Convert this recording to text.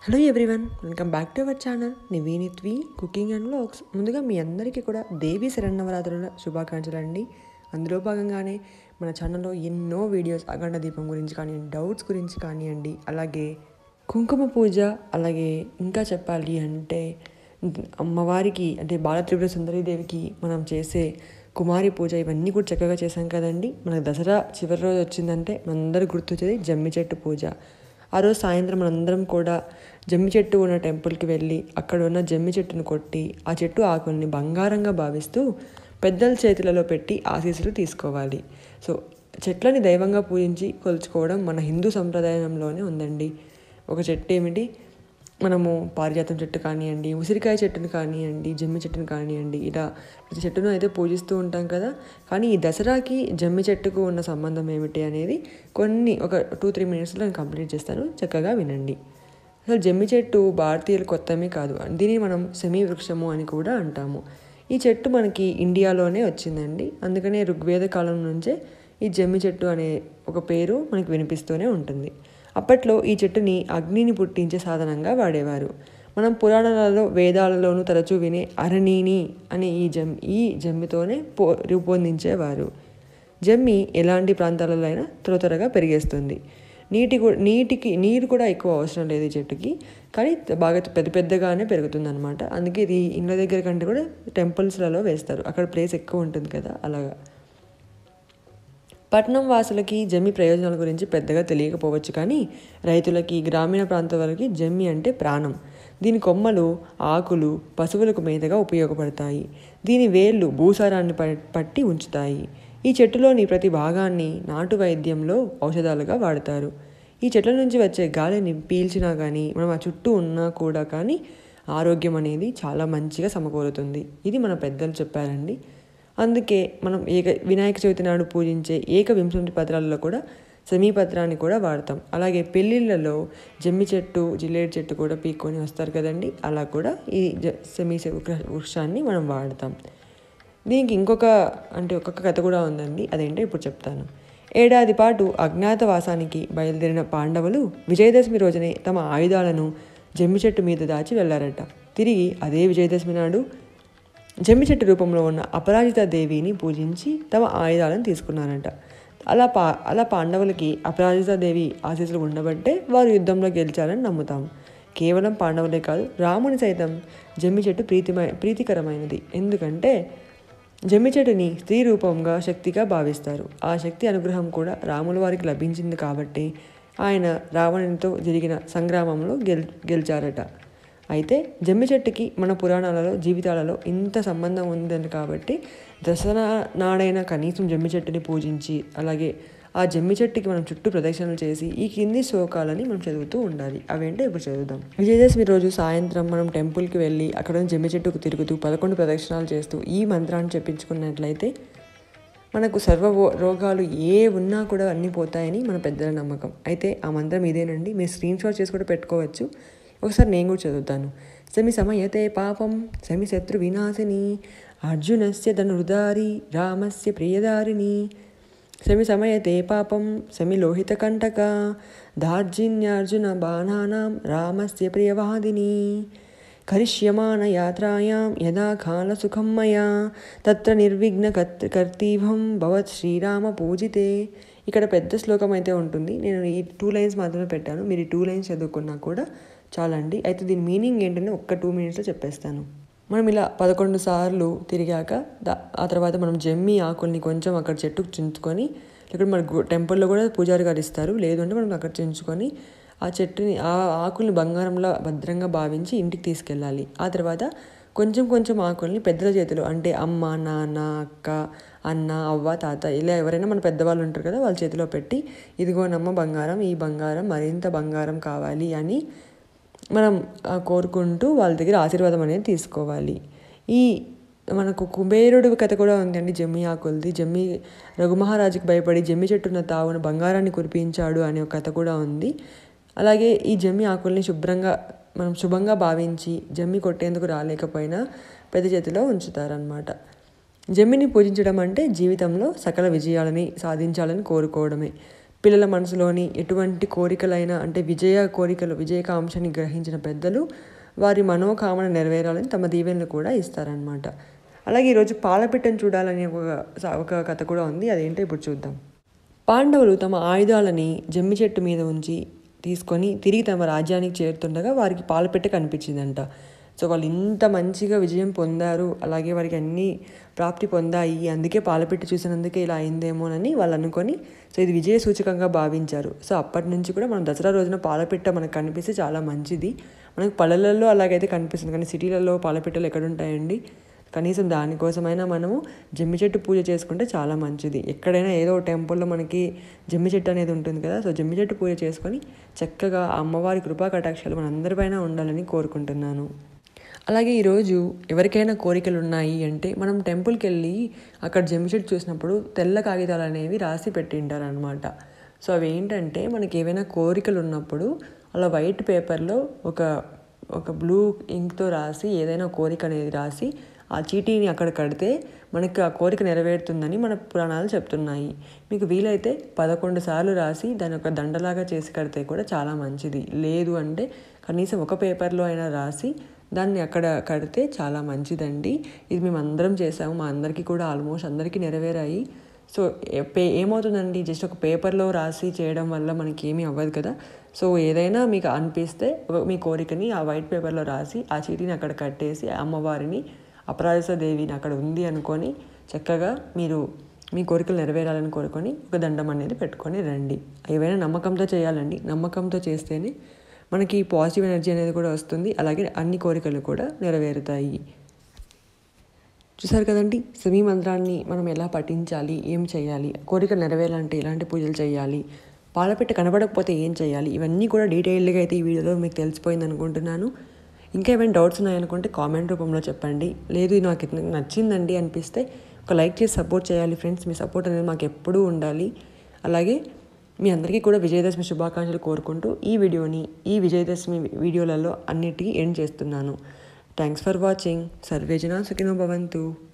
hello everyone welcome back to our channel నివీనిత్వి cooking and vlogs ముందుగా మీ అందరికీ కూడా దేవి శరణవరాత్రుల శుభాకాంక్షలు అండి అందులో భాగంగానే మన ఛానల్లో ఎన్నో వీడియోస్ అఖండ దీపం గురించి కానివ్వండి డౌట్స్ గురించి కానివ్వండి అలాగే కుంకుమ పూజ అలాగే ఇంకా చెప్పాలి అంటే అమ్మవారికి అంటే బాల త్రిపుర సుందరీదేవికి మనం చేసే కుమారి పూజ ఇవన్నీ కూడా చక్కగా చేశాం కదండి మనకు దసరా చివరి రోజు వచ్చిందంటే మనందరూ గుర్తొచ్చేది జమ్మి చెట్టు పూజ ఆ రోజు సాయంత్రం మనందరం కూడా జమ్మి చెట్టు ఉన్న టెంపుల్కి వెళ్ళి అక్కడ ఉన్న జమ్మి చెట్టును కొట్టి ఆ చెట్టు ఆకుల్ని బంగారంగా భావిస్తూ పెద్దల చేతులలో పెట్టి ఆశీస్సులు తీసుకోవాలి సో చెట్లని దైవంగా పూజించి కొలుచుకోవడం మన హిందూ సంప్రదాయంలోనే ఉందండి ఒక చెట్టు ఏమిటి మనము పారిజాతం చెట్టు కానివ్వండి ఉసిరికాయ చెట్టును కానివ్వండి జమ్మి చెట్టును కానివ్వండి ఇలా ప్రతి చెట్టును అయితే పూజిస్తూ ఉంటాం కదా కానీ ఈ దసరాకి జమ్మి చెట్టుకు ఉన్న సంబంధం ఏమిటి అనేది కొన్ని ఒక టూ త్రీ మినిట్స్లో నేను కంప్లీట్ చేస్తాను చక్కగా వినండి అసలు జమ్మి చెట్టు భారతీయులు కొత్తమే కాదు దీన్ని మనం సెమీ వృక్షము అని కూడా అంటాము ఈ చెట్టు మనకి ఇండియాలోనే వచ్చిందండి అందుకనే ఋగ్వేద కాలం నుంచే ఈ జమ్మి చెట్టు అనే ఒక పేరు మనకి వినిపిస్తూనే ఉంటుంది అప్పట్లో ఈ చెట్టుని అగ్నిని పుట్టించే సాధనంగా వాడేవారు మనం పురాణాలలో వేదాలలోనూ తరచూ వినే అరణీని అనే ఈ జమ్ ఈ జమ్మితోనే పో రూపొందించేవారు జమ్మి ఎలాంటి ప్రాంతాలలో అయినా త్వర త్వరగా పెరిగేస్తుంది నీటి నీటికి నీరు కూడా ఎక్కువ అవసరం లేదు ఈ చెట్టుకి కానీ బాగా పెద్ద పెద్దగానే పెరుగుతుంది అనమాట అందుకే ఇది ఇళ్ళ దగ్గర కంటే కూడా టెంపుల్స్లలో వేస్తారు అక్కడ ప్లేస్ ఎక్కువ ఉంటుంది కదా అలాగా పట్నం వాసులకి జమ్మి ప్రయోజనాల గురించి పెద్దగా తెలియకపోవచ్చు కానీ రైతులకి గ్రామీణ ప్రాంతం వాళ్ళకి జమ్మి అంటే ప్రాణం దీని కొమ్మలు ఆకులు పశువులకు మేతగా ఉపయోగపడతాయి దీని వేళ్ళు భూసారాన్ని పట్టి ఉంచుతాయి ఈ చెట్టులోని ప్రతి భాగాన్ని నాటు వైద్యంలో ఔషధాలుగా వాడతారు ఈ చెట్ల నుంచి వచ్చే గాలిని పీల్చినా కానీ మనం ఆ చుట్టూ ఉన్నా కూడా కానీ ఆరోగ్యం అనేది చాలా మంచిగా సమకూరుతుంది ఇది మన పెద్దలు చెప్పారండి అందుకే మనం ఏక వినాయక చవితి నాడు పూజించే ఏకవింశతి పత్రాలలో కూడా సమీపత్రాన్ని కూడా వాడతాం అలాగే పెళ్ళిళ్ళలో జమ్మి చెట్టు జిల్లేడు చెట్టు కూడా పీక్కొని వస్తారు కదండి అలా కూడా ఈ సెమీ వృక్షాన్ని మనం వాడతాం దీనికి ఇంకొక అంటే ఒక్కొక్క కథ కూడా ఉందండి అదేంటో ఇప్పుడు చెప్తాను ఏడాది పాటు అజ్ఞాతవాసానికి బయలుదేరిన పాండవులు విజయదశమి రోజునే తమ ఆయుధాలను జమ్మి చెట్టు మీద దాచి వెళ్లారట తిరిగి అదే విజయదశమి నాడు జమ్మి చెట్టు రూపంలో ఉన్న అపరాజిత దేవిని పూజించి తమ ఆయుధాలను తీసుకున్నారంట అలా పా అలా పాండవులకి అపరాజిత దేవి ఆశీస్సులు ఉండబట్టే వారు యుద్ధంలో గెలిచారని నమ్ముతాం కేవలం పాండవులే కాదు రాముని సైతం జమ్మి చెట్టు ప్రీతిమై ప్రీతికరమైనది ఎందుకంటే జమ్మి చెట్టుని స్త్రీ రూపంగా శక్తిగా భావిస్తారు ఆ శక్తి అనుగ్రహం కూడా రాముల వారికి లభించింది కాబట్టి ఆయన రావణునితో జరిగిన సంగ్రామంలో గెల్ గెలిచారట అయితే జమ్మి చెట్టుకి మన పురాణాలలో జీవితాలలో ఇంత సంబంధం ఉందని కాబట్టి దసరా నాడైనా కనీసం జమ్మి చెట్టుని పూజించి అలాగే ఆ జమ్మి చెట్టుకి మనం చుట్టూ ప్రదక్షిణలు చేసి ఈ కింది శ్లోకాలని మనం చదువుతూ ఉండాలి అవేంటో ఇప్పుడు చదువుదాం విజయదశమి రోజు సాయంత్రం మనం టెంపుల్కి వెళ్ళి అక్కడ జమ్మి చెట్టుకు తిరుగుతూ పదకొండు ప్రదక్షిణాలు చేస్తూ ఈ మంత్రాన్ని చెప్పించుకున్నట్లయితే మనకు సర్వ రోగాలు ఏ ఉన్నా కూడా అన్నీ పోతాయని మన పెద్దల నమ్మకం అయితే ఆ మంత్రం ఇదేనండి మీరు స్క్రీన్ షాట్ చేసి కూడా పెట్టుకోవచ్చు ఒకసారి నేను కూడా చదువుతాను శమి సమయతే పాపం శమి శత్రు వినాశిని అర్జునస్య ధనుర్ధారి రామస్య ప్రియదారిని శమి సమయతే పాపం శమి లోహిత కంటక దార్జిన్యార్జున బాణానాం రామస్య ప్రియవాదిని కరిష్యమాణ యాత్రాయాం యదా కాలసుఖం మయా తత్ర నిర్విఘ్న కర్తీభం భవత్ శ్రీరామ పూజితే ఇక్కడ పెద్ద శ్లోకం అయితే ఉంటుంది నేను ఈ టూ లైన్స్ మాత్రమే పెట్టాను మీరు ఈ టూ లైన్స్ చదువుకున్నా కూడా చాలండి అయితే దీని మీనింగ్ ఏంటంటే ఒక్క టూ మినిట్స్లో చెప్పేస్తాను మనం ఇలా పదకొండు సార్లు తిరిగాక ఆ తర్వాత మనం జమ్మి ఆకుల్ని కొంచెం అక్కడ చెట్టుకు చించుకొని ఇక్కడ మన టెంపుల్లో కూడా పూజారి గారు ఇస్తారు లేదు అంటే మనం అక్కడ చించుకొని ఆ చెట్టుని ఆ ఆకుల్ని బంగారంలో భద్రంగా భావించి ఇంటికి తీసుకెళ్ళాలి ఆ తర్వాత కొంచెం కొంచెం ఆకుల్ని పెద్దల చేతిలో అంటే అమ్మ నాన్న అక్క అన్న అవ్వ తాత ఇలా ఎవరైనా మన పెద్దవాళ్ళు ఉంటారు కదా వాళ్ళ చేతిలో పెట్టి ఇదిగోనమ్మ బంగారం ఈ బంగారం మరింత బంగారం కావాలి అని మనం కోరుకుంటూ వాళ్ళ దగ్గర ఆశీర్వాదం అనేది తీసుకోవాలి ఈ మనకు కుబేరుడు కథ కూడా ఉందండి జమ్మి ఆకులది జమ్మి రఘుమహారాజుకి భయపడి జమ్మి చెట్టున్న తావును బంగారాన్ని కురిపించాడు అనే ఒక కథ కూడా ఉంది అలాగే ఈ జమ్మి ఆకుల్ని శుభ్రంగా మనం శుభంగా భావించి జమ్మి కొట్టేందుకు రాలేకపోయినా పెద్ద చేతిలో ఉంచుతారనమాట జమ్మిని పూజించడం అంటే జీవితంలో సకల విజయాలని సాధించాలని కోరుకోవడమే పిల్లల మనసులోని ఎటువంటి కోరికలైనా అంటే విజయ కోరికలు విజయకాంక్షని గ్రహించిన పెద్దలు వారి మనోకామన నెరవేరాలని తమ దీవెనలు కూడా ఇస్తారనమాట అలాగే ఈరోజు పాలపిట్టను చూడాలనే ఒక ఒక కథ కూడా ఉంది అదేంటో ఇప్పుడు చూద్దాం పాండవులు తమ ఆయుధాలని జమ్మి చెట్టు మీద ఉంచి తీసుకొని తిరిగి తమ రాజ్యానికి చేరుతుండగా వారికి పాలపెట్ట కనిపించిందంట సో వాళ్ళు ఇంత మంచిగా విజయం పొందారు అలాగే వారికి అన్నీ ప్రాప్తి పొందాయి అందుకే పాలపెట్టి చూసినందుకే ఇలా అయిందేమోనని వాళ్ళు అనుకొని సో ఇది విజయ సూచకంగా భావించారు సో అప్పటి నుంచి కూడా మనం దసరా రోజున పాలపిట్ట మనకు కనిపిస్తే చాలా మంచిది మనకు పల్లెలలో అలాగైతే కనిపిస్తుంది కానీ సిటీలలో పాలపిట్టలు ఎక్కడ ఉంటాయండి కనీసం దానికోసమైనా మనము జమ్మి చెట్టు పూజ చేసుకుంటే చాలా మంచిది ఎక్కడైనా ఏదో టెంపుల్లో మనకి జమ్మి చెట్టు అనేది ఉంటుంది కదా సో జమ్మి చెట్టు పూజ చేసుకొని చక్కగా ఆ అమ్మవారి కృపా కటాక్షాలు మనందరిపైన ఉండాలని కోరుకుంటున్నాను అలాగే ఈరోజు ఎవరికైనా కోరికలు ఉన్నాయి అంటే మనం టెంపుల్కి వెళ్ళి అక్కడ జమ్మి చెట్టు చూసినప్పుడు తెల్ల కాగితాలు అనేవి రాసి పెట్టింటారు అనమాట సో అవి ఏంటంటే మనకి ఏవైనా కోరికలు ఉన్నప్పుడు అలా వైట్ పేపర్లో ఒక ఒక బ్లూ ఇంక్తో రాసి ఏదైనా కోరిక అనేది రాసి ఆ చీటీని అక్కడ కడితే మనకి ఆ కోరిక నెరవేరుతుందని మన పురాణాలు చెప్తున్నాయి మీకు వీలైతే పదకొండు సార్లు రాసి దాని ఒక దండలాగా చేసి కడితే కూడా చాలా మంచిది లేదు అంటే కనీసం ఒక పేపర్లో అయినా రాసి దాన్ని అక్కడ కడితే చాలా మంచిదండి ఇది మేము అందరం చేసాము మా అందరికీ కూడా ఆల్మోస్ట్ అందరికీ నెరవేరాయి సో పే ఏమవుతుందండి జస్ట్ ఒక పేపర్లో రాసి చేయడం వల్ల మనకి ఏమీ అవ్వదు కదా సో ఏదైనా మీకు అనిపిస్తే మీ కోరికని ఆ వైట్ పేపర్లో రాసి ఆ చీటీని అక్కడ కట్టేసి అమ్మవారిని అపరాధ దేవిని అక్కడ ఉంది అనుకొని చక్కగా మీరు మీ కోరికలు నెరవేరాలని కోరుకొని ఒక దండం అనేది పెట్టుకొని రండి ఏవైనా నమ్మకంతో చేయాలండి నమ్మకంతో చేస్తేనే మనకి పాజిటివ్ ఎనర్జీ అనేది కూడా వస్తుంది అలాగే అన్ని కోరికలు కూడా నెరవేరుతాయి చూసారు కదండి సెమీ మంత్రాన్ని మనం ఎలా పఠించాలి ఏం చేయాలి కోరికలు నెరవేరాలంటే ఎలాంటి పూజలు చేయాలి పాలపెట్ట కనబడకపోతే ఏం చేయాలి ఇవన్నీ కూడా డీటెయిల్డ్గా అయితే ఈ వీడియోలో మీకు తెలిసిపోయింది అనుకుంటున్నాను ఇంకా ఏమైనా డౌట్స్ ఉన్నాయనుకుంటే కామెంట్ రూపంలో చెప్పండి లేదు నాకు నచ్చిందండి అనిపిస్తే ఒక లైక్ చేసి సపోర్ట్ చేయాలి ఫ్రెండ్స్ మీ సపోర్ట్ అనేది మాకు ఎప్పుడూ ఉండాలి అలాగే మీ అందరికీ కూడా విజయదశమి శుభాకాంక్షలు కోరుకుంటూ ఈ వీడియోని ఈ విజయదశమి వీడియోలలో అన్నిటికీ ఎండ్ చేస్తున్నాను థ్యాంక్స్ ఫర్ వాచింగ్ సర్వేజన సుఖినో భవంతు